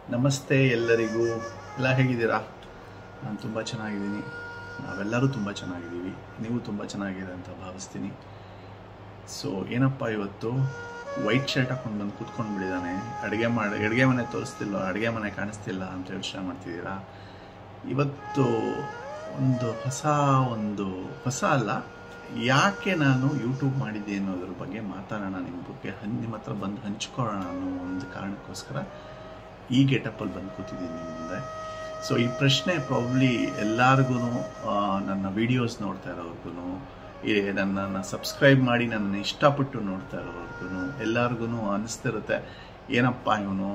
ನಮಸ್ತೆ ಎಲ್ಲರಿಗೂ ಎಲ್ಲ ಹೇಗಿದ್ದೀರಾ ನಾನು ತುಂಬ ಚೆನ್ನಾಗಿದ್ದೀನಿ ನಾವೆಲ್ಲರೂ ತುಂಬ ಚೆನ್ನಾಗಿದ್ದೀವಿ ನೀವು ತುಂಬ ಚೆನ್ನಾಗಿದೆ ಅಂತ ಭಾವಿಸ್ತೀನಿ ಸೊ ಏನಪ್ಪ ಇವತ್ತು ವೈಟ್ ಶರ್ಟ್ ಹಾಕೊಂಡು ಬಂದು ಕೂತ್ಕೊಂಡು ಬಿಟ್ಟಿದ್ದಾನೆ ಅಡುಗೆ ಮಾಡಿ ಅಡುಗೆ ಮನೆ ತೋರಿಸ್ತಿಲ್ಲ ಅಡುಗೆ ಮನೆ ಕಾಣಿಸ್ತಿಲ್ಲ ಅಂತ ಯೋಚನೆ ಮಾಡ್ತಿದ್ದೀರಾ ಇವತ್ತು ಒಂದು ಹೊಸ ಒಂದು ಹೊಸ ಅಲ್ಲ ಯಾಕೆ ನಾನು ಯೂಟ್ಯೂಬ್ ಮಾಡಿದ್ದೆ ಅನ್ನೋದ್ರ ಬಗ್ಗೆ ಮಾತಾಡೋಣ ನಿಮ್ಮ ಬಗ್ಗೆ ಹನ್ ನಿಮ್ಮ ಹತ್ರ ಬಂದು ಹಂಚ್ಕೊಳ್ಳೋಣ ಅನ್ನೋ ಒಂದು ಕಾರಣಕ್ಕೋಸ್ಕರ ಈ ಗೆಟಪ್ಪಲ್ಲಿ ಬಂದು ಕೂತಿದ್ದೀನಿ ನಿಮ್ಮ ಮುಂದೆ ಸೊ ಈ ಪ್ರಶ್ನೆ ಪ್ರಾಬ್ಲಿ ಎಲ್ಲರಿಗೂ ನನ್ನ ವಿಡಿಯೋಸ್ ನೋಡ್ತಾ ಇರೋರ್ಗು ನನ್ನನ್ನು ಸಬ್ಸ್ಕ್ರೈಬ್ ಮಾಡಿ ನನ್ನನ್ನು ಇಷ್ಟಪಟ್ಟು ನೋಡ್ತಾ ಇರೋರ್ಗು ಎಲ್ಲರಿಗೂ ಅನಿಸ್ತಿರುತ್ತೆ ಏನಪ್ಪ ಇವನು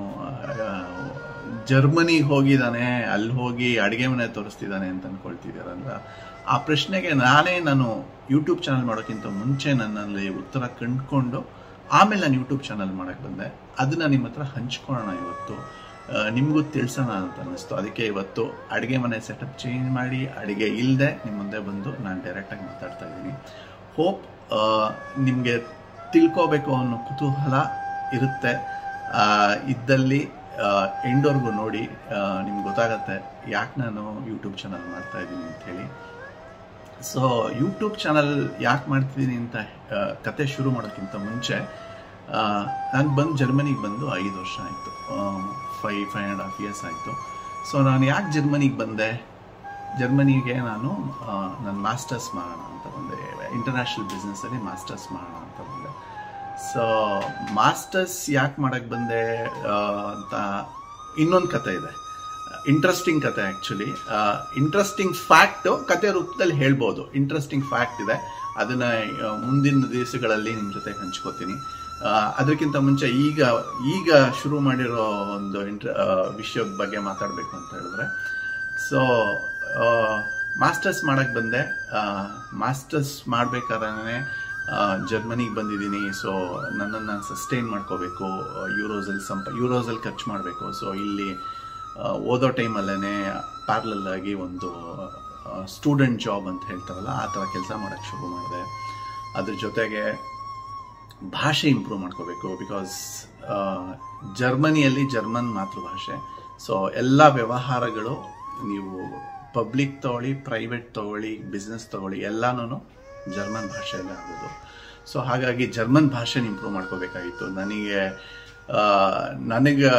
ಜರ್ಮನಿಗೆ ಹೋಗಿದ್ದಾನೆ ಅಲ್ಲಿ ಹೋಗಿ ಅಡುಗೆ ಮನೆ ತೋರಿಸ್ತಿದ್ದಾನೆ ಅಂತ ಅಂದ್ಕೊಳ್ತಿದ್ದೀರಲ್ಲ ಆ ಪ್ರಶ್ನೆಗೆ ನಾನೇ ನಾನು ಯೂಟ್ಯೂಬ್ ಚಾನಲ್ ಮಾಡೋಕ್ಕಿಂತ ಮುಂಚೆ ನನ್ನಲ್ಲಿ ಉತ್ತರ ಕಂಡುಕೊಂಡು ಆಮೇಲೆ ನಾನು ಯೂಟ್ಯೂಬ್ ಚಾನಲ್ ಮಾಡೋಕ್ಕೆ ಬಂದೆ ಅದನ್ನ ನಿಮ್ಮ ಹತ್ರ ಹಂಚ್ಕೊಳ್ಳೋಣ ಇವತ್ತು ನಿಮಗೂ ತಿಳಿಸೋಣ ಅಂತ ಅನ್ನಿಸ್ತು ಅದಕ್ಕೆ ಇವತ್ತು ಅಡುಗೆ ಮನೆ ಸೆಟಪ್ ಚೇಂಜ್ ಮಾಡಿ ಅಡುಗೆ ಇಲ್ಲದೆ ನಿಮ್ಮ ಮುಂದೆ ಬಂದು ನಾನು ಡೈರೆಕ್ಟಾಗಿ ಮಾತಾಡ್ತಾ ಇದ್ದೀನಿ ಹೋಪ್ ನಿಮಗೆ ತಿಳ್ಕೋಬೇಕು ಅನ್ನೋ ಕುತೂಹಲ ಇರುತ್ತೆ ಇದ್ದಲ್ಲಿ ಎಂಡೋರ್ಗು ನೋಡಿ ನಿಮ್ಗೆ ಗೊತ್ತಾಗತ್ತೆ ಯಾಕೆ ನಾನು ಯೂಟ್ಯೂಬ್ ಚಾನಲ್ ಮಾಡ್ತಾ ಇದ್ದೀನಿ ಅಂಥೇಳಿ ಸೊ ಯೂಟ್ಯೂಬ್ ಚಾನಲ್ ಯಾಕೆ ಮಾಡ್ತಿದ್ದೀನಿ ಅಂತ ಕತೆ ಶುರು ಮಾಡೋಕ್ಕಿಂತ ಮುಂಚೆ ನಾನು ಬಂದು ಜರ್ಮನಿಗೆ ಬಂದು ಐದು ವರ್ಷ ಆಯಿತು ಫೈ ಫೈವ್ ಆ್ಯಂಡ್ ಹಾಫ್ ಇಯರ್ಸ್ ಆಯಿತು ಸೊ ನಾನು ಯಾಕೆ ಜರ್ಮನಿಗೆ ಬಂದೆ ಜರ್ಮನಿಗೆ ನಾನು ನನ್ನ ಮಾಸ್ಟರ್ಸ್ ಮಾಡೋಣ ಅಂತ ಬಂದೆ ಇಂಟರ್ನ್ಯಾಷನಲ್ ಬಿಸ್ನೆಸ್ಸಲ್ಲಿ ಮಾಸ್ಟರ್ಸ್ ಮಾಡೋಣ ಅಂತ ಬಂದೆ ಸೊ ಮಾಸ್ಟರ್ಸ್ ಯಾಕೆ ಮಾಡೋಕ್ಕೆ ಬಂದೆ ಅಂತ ಇನ್ನೊಂದು ಕತೆ ಇದೆ ಇಂಟ್ರೆಸ್ಟಿಂಗ್ ಕತೆ ಆ್ಯಕ್ಚುಲಿ ಇಂಟ್ರೆಸ್ಟಿಂಗ್ ಫ್ಯಾಕ್ಟು ಕತೆ ರೂಪದಲ್ಲಿ ಹೇಳ್ಬೋದು ಇಂಟ್ರೆಸ್ಟಿಂಗ್ ಫ್ಯಾಕ್ಟ್ ಇದೆ ಅದನ್ನ ಮುಂದಿನ ದಿವಸಗಳಲ್ಲಿ ನಿಮ್ಮ ಜೊತೆ ಹಂಚ್ಕೋತೀನಿ ಅದಕ್ಕಿಂತ ಮುಂಚೆ ಈಗ ಈಗ ಶುರು ಮಾಡಿರೋ ಒಂದು ಇಂಟ್ರ ವಿಷಯದ ಬಗ್ಗೆ ಮಾತಾಡಬೇಕು ಅಂತ ಹೇಳಿದ್ರೆ ಸೊ ಮಾಸ್ಟರ್ಸ್ ಮಾಡಕ್ಕೆ ಬಂದೆ ಮಾಸ್ಟರ್ಸ್ ಮಾಡ್ಬೇಕಾದ್ರೆ ಜರ್ಮನಿಗೆ ಬಂದಿದ್ದೀನಿ ಸೊ ನನ್ನನ್ನು ನಾನು ಸಸ್ಟೈನ್ ಮಾಡ್ಕೋಬೇಕು ಯೂರೋಸಲ್ಲಿ ಸಂಪ ಯೂರೋಸಲ್ಲಿ ಖರ್ಚು ಮಾಡಬೇಕು ಸೊ ಇಲ್ಲಿ ಓದೋ ಟೈಮಲ್ಲೇ ಪ್ಯಾರ್ಲಲ್ ಆಗಿ ಒಂದು ಸ್ಟೂಡೆಂಟ್ ಜಾಬ್ ಅಂತ ಹೇಳ್ತಾರಲ್ಲ ಆ ಥರ ಕೆಲಸ ಮಾಡೋಕ್ಕೆ ಶುರು ಮಾಡಿದೆ ಅದ್ರ ಜೊತೆಗೆ ಭಾಷೆ ಇಂಪ್ರೂವ್ ಮಾಡ್ಕೋಬೇಕು ಬಿಕಾಸ್ ಜರ್ಮನಿಯಲ್ಲಿ ಜರ್ಮನ್ ಮಾತೃಭಾಷೆ ಸೊ ಎಲ್ಲ ವ್ಯವಹಾರಗಳು ನೀವು ಪಬ್ಲಿಕ್ ತಗೊಳ್ಳಿ ಪ್ರೈವೇಟ್ ತಗೊಳ್ಳಿ ಬಿಸ್ನೆಸ್ ತಗೊಳ್ಳಿ ಎಲ್ಲನೂ ಜರ್ಮನ್ ಭಾಷೆಯಲ್ಲೇ ಆಗೋದು ಸೊ ಹಾಗಾಗಿ ಜರ್ಮನ್ ಭಾಷೆನ ಇಂಪ್ರೂವ್ ಮಾಡ್ಕೋಬೇಕಾಗಿತ್ತು ನನಗೆ ನನಗೆ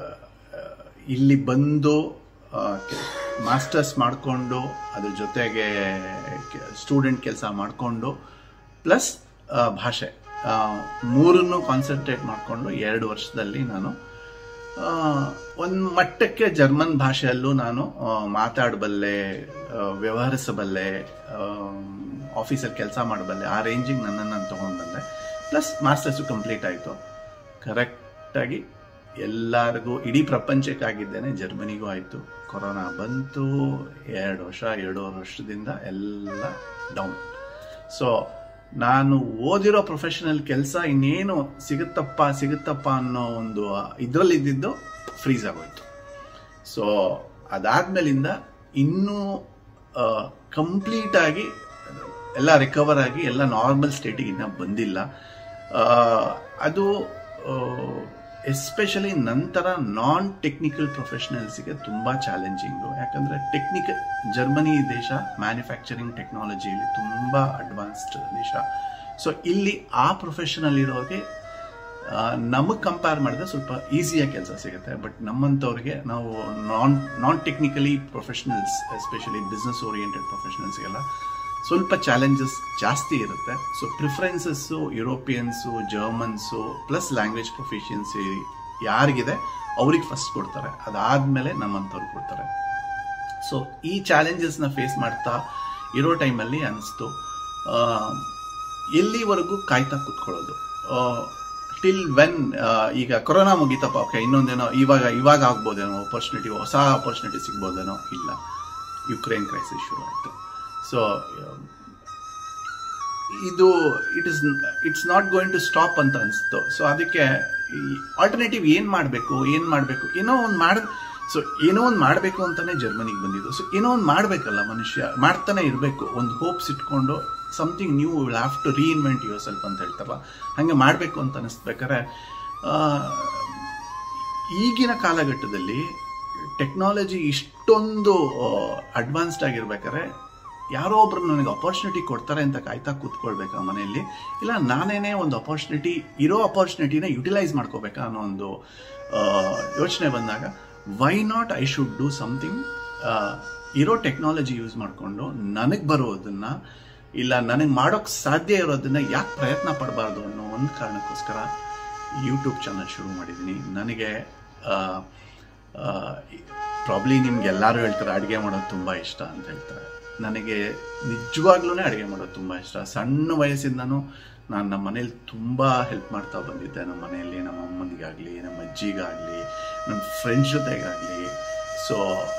ಇಲ್ಲಿ ಬಂದು ಮಾಸ್ಟರ್ಸ್ ಮಾಡಿಕೊಂಡು ಅದ್ರ ಜೊತೆಗೆ ಸ್ಟೂಡೆಂಟ್ ಕೆಲಸ ಮಾಡಿಕೊಂಡು ಪ್ಲಸ್ ಭಾಷೆ ಮೂರನ್ನು ಕಾನ್ಸಂಟ್ರೇಟ್ ಮಾಡಿಕೊಂಡು ಎರಡು ವರ್ಷದಲ್ಲಿ ನಾನು ಒಂದು ಮಟ್ಟಕ್ಕೆ ಜರ್ಮನ್ ಭಾಷೆಯಲ್ಲೂ ನಾನು ಮಾತಾಡಬಲ್ಲೆ ವ್ಯವಹರಿಸಬಲ್ಲೆ ಆಫೀಸಲ್ಲಿ ಕೆಲಸ ಮಾಡಬಲ್ಲೆ ಆ ರೇಂಜಿಗೆ ನನ್ನನ್ನು ನಾನು ತೊಗೊಂಡು ಬಂದೆ ಪ್ಲಸ್ ಮಾಸ್ಟರ್ಸು ಕಂಪ್ಲೀಟ್ ಆಯಿತು ಕರೆಕ್ಟಾಗಿ ಎಲ್ಲರಿಗೂ ಇಡೀ ಪ್ರಪಂಚಕ್ಕಾಗಿದ್ದೇನೆ ಜರ್ಮನಿಗೂ ಆಯಿತು ಕೊರೋನಾ ಬಂತು ಎರಡು ವರ್ಷ ಎರಡೂವರೆ ವರ್ಷದಿಂದ ಎಲ್ಲ ಡೌನ್ ಸೊ ನಾನು ಓದಿರೋ ಪ್ರೊಫೆಷನಲ್ ಕೆಲಸ ಇನ್ನೇನು ಸಿಗುತ್ತಪ್ಪ ಸಿಗುತ್ತಪ್ಪ ಅನ್ನೋ ಒಂದು ಇದರಲ್ಲಿ ಇದ್ದಿದ್ದು ಫ್ರೀಸ್ ಆಗೋಯ್ತು ಸೊ ಅದಾದ್ಮೇಲಿಂದ ಇನ್ನೂ ಕಂಪ್ಲೀಟ್ ಆಗಿ ಎಲ್ಲ ರಿಕವರ್ ಆಗಿ ಎಲ್ಲ ನಾರ್ಮಲ್ ಸ್ಟೇಟಿಗೆ ಇನ್ನೂ ಬಂದಿಲ್ಲ ಅದು ಎಸ್ಪೆಷಲಿ ನಂತರ ನಾನ್ ಟೆಕ್ನಿಕಲ್ ಪ್ರೊಫೆಷನಲ್ಸ್ಗೆ ತುಂಬ ಚಾಲೆಂಜಿಂಗು ಯಾಕಂದರೆ ಟೆಕ್ನಿಕಲ್ ಜರ್ಮನಿ ದೇಶ ಮ್ಯಾನುಫ್ಯಾಕ್ಚರಿಂಗ್ ಟೆಕ್ನಾಲಜಿಯಲ್ಲಿ ತುಂಬ ಅಡ್ವಾನ್ಸ್ಡ್ ದೇಶ ಸೊ ಇಲ್ಲಿ ಆ ಪ್ರೊಫೆಷನಲ್ ಇರೋರಿಗೆ ನಮಗೆ ಕಂಪೇರ್ ಮಾಡಿದ್ರೆ ಸ್ವಲ್ಪ ಈಸಿಯಾಗಿ ಕೆಲಸ ಸಿಗುತ್ತೆ ಬಟ್ ನಮ್ಮಂಥವ್ರಿಗೆ ನಾವು non non technically professionals especially business oriented ಪ್ರೊಫೆಷನಲ್ಸ್ಗೆಲ್ಲ ಸ್ವಲ್ಪ ಚಾಲೆಂಜಸ್ ಜಾಸ್ತಿ ಇರುತ್ತೆ so preferences Europeans Germans plus language proficiency ಯಾರಿಗಿದೆ ಅವ್ರಿಗೆ ಫಸ್ಟ್ ಕೊಡ್ತಾರೆ ಅದಾದಮೇಲೆ ನಮ್ಮಂಥವ್ರಿಗೆ ಕೊಡ್ತಾರೆ ಸೊ ಈ ಚಾಲೆಂಜಸ್ನ ಫೇಸ್ ಮಾಡ್ತಾ ಇರೋ ಟೈಮಲ್ಲಿ ಅನಿಸ್ತು ಎಲ್ಲಿವರೆಗೂ ಕಾಯ್ತಾ ಕೂತ್ಕೊಳ್ಳೋದು ಟಿಲ್ ವೆನ್ ಈಗ ಕೊರೋನಾ ಮುಗೀತಪ್ಪ ಓಕೆ ಇನ್ನೊಂದೇನೋ ಇವಾಗ ಇವಾಗ ಆಗ್ಬೋದೇನೋ ಆಪರ್ಚುನಿಟಿ ಹೊಸ ಆಪರ್ಚುನಿಟಿ ಸಿಗ್ಬೋದೇನೋ ಇಲ್ಲ ಯುಕ್ರೇನ್ ಕ್ರೈಸಿಸ್ ಶುರು ಆಯಿತು ಸೊ ಇದು it is it's not going to stop ಅಂತ ಅನಿಸ್ತು ಸೊ ಅದಕ್ಕೆ ಆಲ್ಟರ್ನೇಟಿವ್ ಏನು ಮಾಡಬೇಕು ಏನು ಮಾಡಬೇಕು ಏನೋ ಒಂದು ಮಾಡ ಸೊ ಏನೋ ಒಂದು ಮಾಡಬೇಕು ಅಂತಾನೆ ಜರ್ಮನಿಗೆ ಬಂದಿದ್ದು ಸೊ ಏನೋ ಒಂದು ಮಾಡಬೇಕಲ್ಲ ಮನುಷ್ಯ ಮಾಡ್ತಾನೆ ಇರಬೇಕು ಒಂದು ಹೋಪ್ಸ್ ಇಟ್ಕೊಂಡು something new will have to reinvent yourself ಅಂತ ಹೇಳ್ತಾರಲ್ಲ ಹಾಗೆ ಮಾಡಬೇಕು ಅಂತ ಅನಿಸ್ಬೇಕಾದ್ರೆ ಈಗಿನ ಕಾಲಘಟ್ಟದಲ್ಲಿ ಟೆಕ್ನಾಲಜಿ ಇಷ್ಟೊಂದು ಅಡ್ವಾನ್ಸ್ಡ್ ಆಗಿರ್ಬೇಕಾದ್ರೆ ಯಾರೋ ಒಬ್ರು ನನಗೆ ಅಪಾರ್ಚುನಿಟಿ ಕೊಡ್ತಾರೆ ಅಂತ ಕಾಯ್ತಾ ಕೂತ್ಕೊಳ್ಬೇಕಾ ಮನೆಯಲ್ಲಿ ಇಲ್ಲ ನಾನೇನೇ ಒಂದು ಅಪಾರ್ಚುನಿಟಿ ಇರೋ ಅಪಾರ್ಚುನಿಟಿನ ಯುಟಿಲೈಸ್ ಮಾಡ್ಕೋಬೇಕಾ ಅನ್ನೋ ಒಂದು ಯೋಚನೆ ಬಂದಾಗ why not I should do something ಇರೋ ಟೆಕ್ನಾಲಜಿ ಯೂಸ್ ಮಾಡಿಕೊಂಡು ನನಗೆ ಬರೋದನ್ನ ಇಲ್ಲ ನನಗೆ ಮಾಡೋಕ್ಕೆ ಸಾಧ್ಯ ಇರೋದನ್ನ ಯಾಕೆ ಪ್ರಯತ್ನ ಪಡಬಾರ್ದು ಅನ್ನೋ ಒಂದು ಕಾರಣಕ್ಕೋಸ್ಕರ ಯೂಟ್ಯೂಬ್ ಚಾನಲ್ ಶುರು ಮಾಡಿದ್ದೀನಿ ನನಗೆ ಪ್ರಾಬ್ಲಿ ನಿಮ್ಗೆ ಎಲ್ಲರೂ ಹೇಳ್ತಾರೆ ಅಡುಗೆ ಮಾಡೋದು ತುಂಬ ಇಷ್ಟ ಅಂತ ಹೇಳ್ತಾರೆ ನನಗೆ ನಿಜವಾಗ್ಲೂ ಅಡುಗೆ ಮಾಡೋದು ತುಂಬ ಇಷ್ಟ ಸಣ್ಣ ವಯಸ್ಸಿಂದನೂ ನಾನು ನಮ್ಮ ಮನೇಲಿ ತುಂಬ ಹೆಲ್ಪ್ ಮಾಡ್ತಾ ಬಂದಿದ್ದೆ ನಮ್ಮ ಮನೆಯಲ್ಲಿ ನಮ್ಮ ಅಮ್ಮನಿಗಾಗಲಿ ನಮ್ಮ ಅಜ್ಜಿಗಾಗಲಿ ನಮ್ಮ ಫ್ರೆಂಡ್ಸ್ ಜೊತೆಗಾಗಲಿ so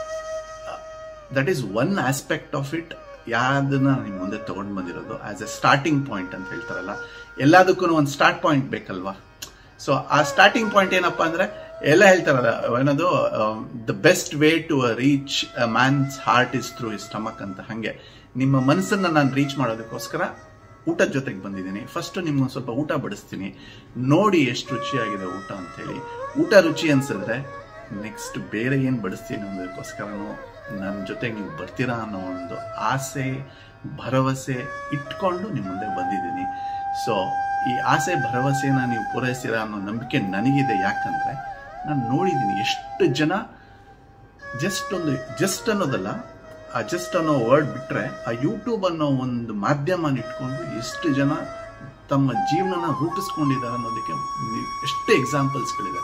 that is one aspect of it ಯಾವ್ದನ್ನ ನಿಮ್ಮ ಮುಂದೆ ತೊಗೊಂಡು ಬಂದಿರೋದು ಆಸ್ ಎ ಸ್ಟಾರ್ಟಿಂಗ್ ಪಾಯಿಂಟ್ ಅಂತ ಹೇಳ್ತಾರಲ್ಲ ಎಲ್ಲದಕ್ಕೂ ಒಂದು ಸ್ಟಾರ್ಟ್ ಪಾಯಿಂಟ್ ಬೇಕಲ್ವಾ ಸೊ ಆ ಸ್ಟಾರ್ಟಿಂಗ್ ಪಾಯಿಂಟ್ ಏನಪ್ಪಾ ಅಂದ್ರೆ ಎಲ್ಲ ಹೇಳ್ತಾರಲ್ಲ ಏನದು the best way to reach man's heart is through is stomach ಅಂತ ಹಾಗೆ ನಿಮ್ಮ ಮನಸ್ಸನ್ನ ನಾನು ರೀಚ್ ಮಾಡೋದಕ್ಕೋಸ್ಕರ ಊಟದ ಜೊತೆಗೆ ಬಂದಿದ್ದೀನಿ ಫಸ್ಟ್ ನಿಮ್ಗೊಂದು ಸ್ವಲ್ಪ ಊಟ ಬಡಿಸ್ತೀನಿ ನೋಡಿ ಎಷ್ಟು ರುಚಿಯಾಗಿದೆ ಊಟ ಅಂತೇಳಿ ಊಟ ರುಚಿ ಅನ್ಸಿದ್ರೆ ನೆಕ್ಸ್ಟ್ ಬೇರೆ ಏನು ಬಡಿಸ್ತೀನಿ ಅನ್ನೋದಕ್ಕೋಸ್ಕರನೂ ನನ್ನ ಜೊತೆಗೆ ನೀವು ಬರ್ತೀರಾ ಅನ್ನೋ ಒಂದು ಆಸೆ ಭರವಸೆ ಇಟ್ಕೊಂಡು ನಿಮ್ಮ ಮುಂದೆ ಬಂದಿದ್ದೀನಿ ಸೊ ಈ ಆಸೆ ಭರವಸೆನ ನೀವು ಪೂರೈಸ್ತೀರಾ ಅನ್ನೋ ನಂಬಿಕೆ ನನಗಿದೆ ಯಾಕಂದ್ರೆ ನಾನು ನೋಡಿದ್ದೀನಿ ಎಷ್ಟು ಜನ ಜಸ್ಟ್ ಒಂದು ಜಸ್ಟ್ ಅನ್ನೋದಲ್ಲ ಆ ಜಸ್ಟ್ ಅನ್ನೋ ವರ್ಡ್ ಬಿಟ್ರೆ ಆ ಯೂಟ್ಯೂಬ್ ಅನ್ನೋ ಒಂದು ಮಾಧ್ಯಮನ ಇಟ್ಕೊಂಡು ಎಷ್ಟು ಜನ ತಮ್ಮ ಜೀವನನ ರೂಪಿಸ್ಕೊಂಡಿದ್ದಾರೆ ಅನ್ನೋದಕ್ಕೆ ಎಷ್ಟು ಎಕ್ಸಾಂಪಲ್ಸ್ಗಳಿದೆ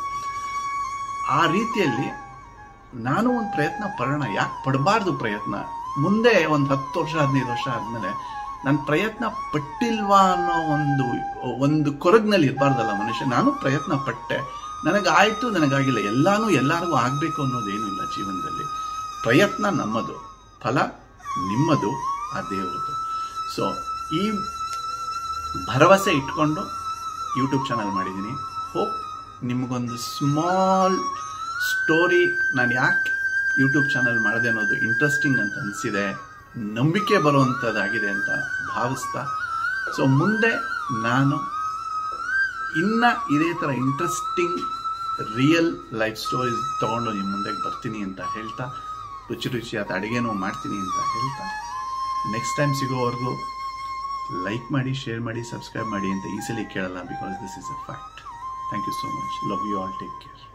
ಆ ರೀತಿಯಲ್ಲಿ ನಾನು ಒಂದು ಪ್ರಯತ್ನ ಪಡೋಣ ಯಾಕೆ ಪಡಬಾರ್ದು ಪ್ರಯತ್ನ ಮುಂದೆ ಒಂದು ಹತ್ತು ವರ್ಷ ಹದಿನೈದು ವರ್ಷ ಆದಮೇಲೆ ನಾನು ಪ್ರಯತ್ನ ಪಟ್ಟಿಲ್ವಾ ಅನ್ನೋ ಒಂದು ಒಂದು ಕೊರಗ್ನಲ್ಲಿ ಇರಬಾರ್ದಲ್ಲ ಮನುಷ್ಯ ನಾನು ಪ್ರಯತ್ನ ಪಟ್ಟೆ ನನಗಾಯಿತು ನನಗಾಗಿಲ್ಲ ಎಲ್ಲಾನು ಎಲ್ಲರಿಗೂ ಆಗಬೇಕು ಅನ್ನೋದೇನೂ ಇಲ್ಲ ಜೀವನದಲ್ಲಿ ಪ್ರಯತ್ನ ನಮ್ಮದು ಫಲ ನಿಮ್ಮದು ಆ ದೇವರದು ಸೊ ಈ ಭರವಸೆ ಇಟ್ಕೊಂಡು ಯೂಟ್ಯೂಬ್ ಚಾನಲ್ ಮಾಡಿದ್ದೀನಿ ಹೋಪ್ ನಿಮಗೊಂದು ಸ್ಮಾಲ್ ಸ್ಟೋರಿ ನಾನು ಯಾಕೆ ಯೂಟ್ಯೂಬ್ ಚಾನಲ್ ಮಾಡಿದೆ ಅನ್ನೋದು ಇಂಟ್ರೆಸ್ಟಿಂಗ್ ಅಂತ ಅನಿಸಿದೆ ನಂಬಿಕೆ ಬರುವಂಥದ್ದಾಗಿದೆ ಅಂತ ಭಾವಿಸ್ತಾ ಸೊ ಮುಂದೆ ನಾನು ಇನ್ನ ಇದೇ ಥರ ಇಂಟ್ರೆಸ್ಟಿಂಗ್ ರಿಯಲ್ ಲೈಫ್ ಸ್ಟೋರೀಸ್ ತೊಗೊಂಡು ನಿಮ್ಮ ಮುಂದೆ ಬರ್ತೀನಿ ಅಂತ ಹೇಳ್ತಾ ರುಚಿ ರುಚಿಯಾದ ಅಡುಗೆನೂ ಮಾಡ್ತೀನಿ ಅಂತ ಹೇಳ್ತಾ ನೆಕ್ಸ್ಟ್ ಟೈಮ್ ಸಿಗೋವರೆಗೂ ಲೈಕ್ ಮಾಡಿ ಶೇರ್ ಮಾಡಿ ಸಬ್ಸ್ಕ್ರೈಬ್ ಮಾಡಿ ಅಂತ ಈಸಿಲಿ ಕೇಳಲ್ಲ because this is a fact thank you so much love you all take care